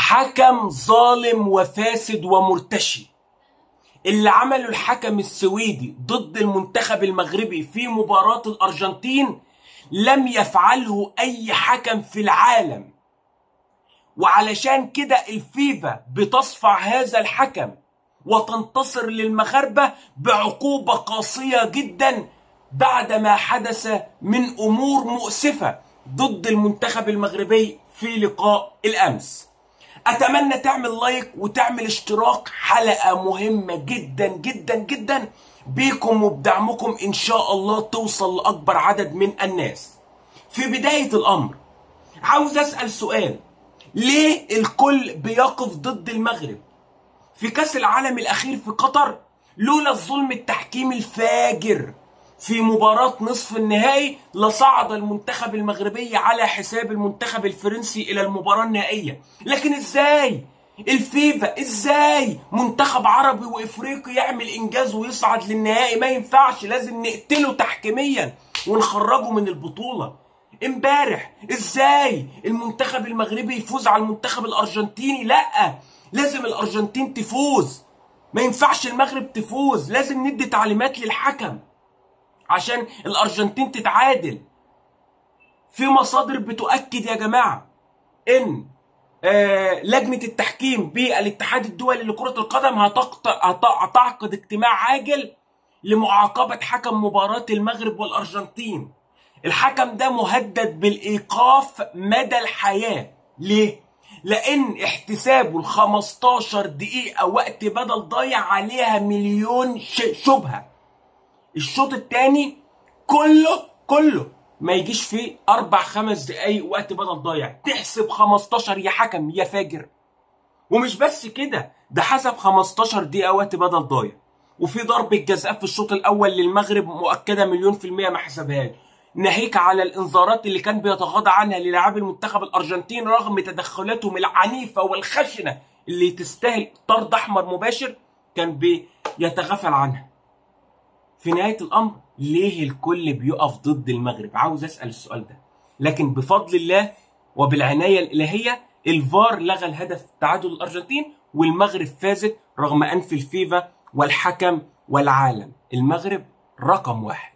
حكم ظالم وفاسد ومرتشي اللي عمله الحكم السويدي ضد المنتخب المغربي في مباراة الأرجنتين لم يفعله أي حكم في العالم وعلشان كده الفيفا بتصفع هذا الحكم وتنتصر للمغاربة بعقوبة قاسية جدا بعد ما حدث من أمور مؤسفة ضد المنتخب المغربي في لقاء الأمس أتمنى تعمل لايك وتعمل اشتراك حلقة مهمة جدا جدا جدا بيكم وبدعمكم إن شاء الله توصل لأكبر عدد من الناس في بداية الأمر عاوز أسأل سؤال ليه الكل بيقف ضد المغرب في كأس العالم الأخير في قطر لولا الظلم التحكيمي الفاجر في مباراة نصف النهائي لصعد المنتخب المغربي على حساب المنتخب الفرنسي إلى المباراة النهائية لكن إزاي الفيفا إزاي منتخب عربي وإفريقي يعمل إنجاز ويصعد للنهائي ما ينفعش لازم نقتله تحكيميا ونخرجه من البطولة امبارح ازاي المنتخب المغربي يفوز على المنتخب الارجنتيني لا لازم الارجنتين تفوز ما ينفعش المغرب تفوز لازم ندي تعليمات للحكم عشان الارجنتين تتعادل في مصادر بتؤكد يا جماعه ان آه لجنه التحكيم بالاتحاد الدولي لكره القدم هتعقد اجتماع عاجل لمعاقبه حكم مباراه المغرب والارجنتين الحكم ده مهدد بالايقاف مدى الحياه ليه لان احتسابه ال 15 دقيقه وقت بدل ضايع عليها مليون شبهه الشوط الثاني كله كله ما يجيش فيه اربع خمس دقايق وقت بدل ضايع تحسب 15 يا حكم يا فاجر ومش بس كده ده حسب 15 دقيقه وقت بدل ضايع وفي ضربه جزاء في الشوط الاول للمغرب مؤكده مليون في الميه ما حسبهاش ناهيك على الانذارات اللي كان بيتغاضى عنها للاعبي المنتخب الارجنتين رغم تدخلاتهم العنيفه والخشنه اللي تستاهل طرد احمر مباشر كان بيتغافل عنها. في نهايه الامر ليه الكل بيقف ضد المغرب؟ عاوز اسال السؤال ده. لكن بفضل الله وبالعنايه الالهيه الفار لغى الهدف تعادل الارجنتين والمغرب فازت رغم انف الفيفا والحكم والعالم. المغرب رقم واحد.